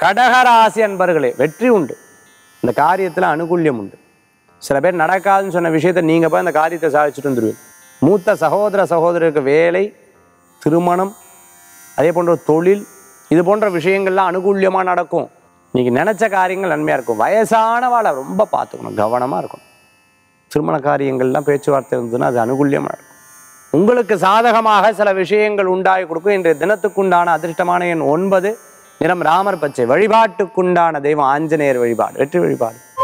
கடகராசி அன்பர்களே வெற்றி உண்டு இந்த காரியத்தில் அனுகூல்யம் உண்டு சில பேர் நடக்காதுன்னு சொன்ன விஷயத்தை நீங்கள் போய் அந்த காரியத்தை சாதிச்சுட்டு வந்துடுவீங்க மூத்த சகோதர சகோதரருக்கு வேலை திருமணம் அதே போன்ற தொழில் இது போன்ற விஷயங்கள்லாம் அனுகூல்யமாக நடக்கும் இன்னைக்கு நினச்ச காரியங்கள் நன்மையாக இருக்கும் வயசானவாளை ரொம்ப பார்த்துக்கணும் கவனமாக இருக்கணும் திருமண காரியங்கள்லாம் பேச்சுவார்த்தை இருந்ததுன்னா அது அனுகூல்யமாக நடக்கும் உங்களுக்கு சாதகமாக சில விஷயங்கள் உண்டாகி கொடுக்கும் இன்றைய தினத்துக்குண்டான அதிர்ஷ்டமான எண் ஒன்பது நிறம் ராமர் பச்சை வழிபாட்டுக்குண்டான தெய்வம் ஆஞ்சநேயர் வழிபாடு வெற்றி வழிபாடு